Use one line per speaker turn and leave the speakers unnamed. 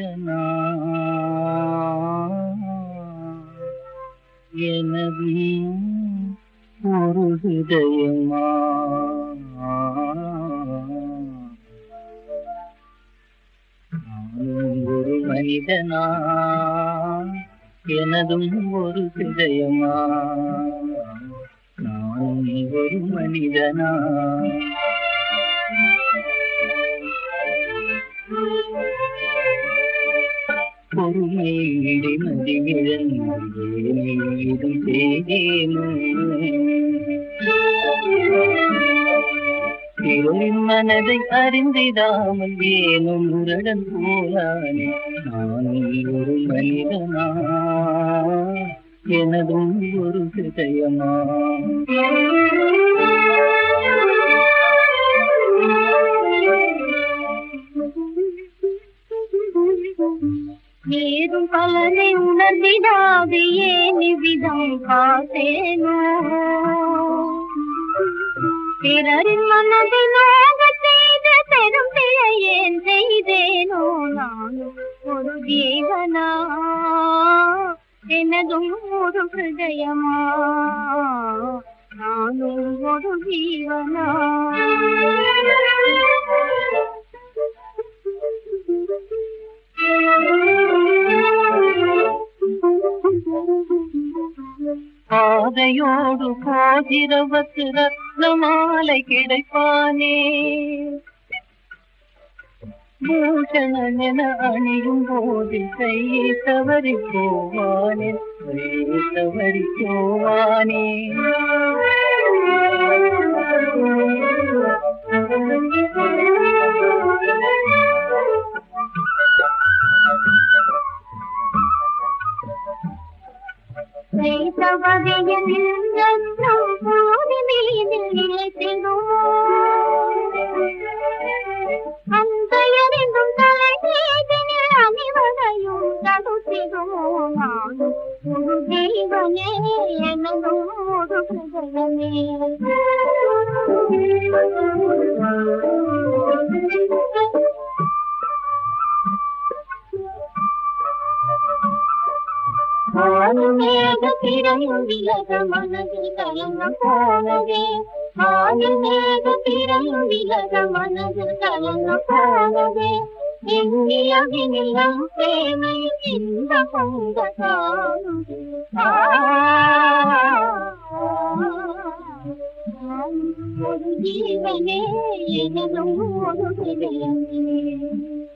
மனிதனா எனது ஒரு ஹிருதயமா நானும் ஒரு மனிதனா எனதும் ஒரு ஹிருதயமா நானும் ஒரு மனிதனா பொறுமை இடிமதி இழந்தேதும் செய்தேனோ பிறரின் மனதை அறிந்திடாமல் ஏனும் முரடன் போலானே நானும் ஒரு மனிதனா எனதும் ஒரு ஹிருதயமா
ஏதும் பலனை உணர்ந்திடாது ஏன் இவ்விதம் காத்தேனோ பிறரின் மனதை நோக செய்த பெரும் பிழை ஏன் செய்தேனோ நானும் ஒரு ஜீவனா எனதும் ஒரு ஹிருதயமா நானும் ஒரு ஜீவனா
பாதையோடு போகிறவத்து ரத்ன மாலை கிடைப்பானே பூஷணன் என அணியும் போது கையை தவறி போவானே கையை தவறி போவானே
வைத்தவதையில் ரத்னம் போதி மீதில் நிலைத்திடுமோ அந்த எரிந்தும் தலை மீதினில் அணிவதையும் தடுத்திடுமோ நானும் ஒரு தெய்வனே எனதும் ஒரு ஹிருதயமே ஆனிமேக திரையும் விலக மனதில் கலங்கம் போனதே ஆனிமேக திரையும் விலக மனதில் கலங்கம் போனதே எண்ணியவினிலம் சேனையில் இந்த பொங்க காணுதே ஆ, ஒரு ஜீவனே எனதும் ஒரு ஹிருதயமே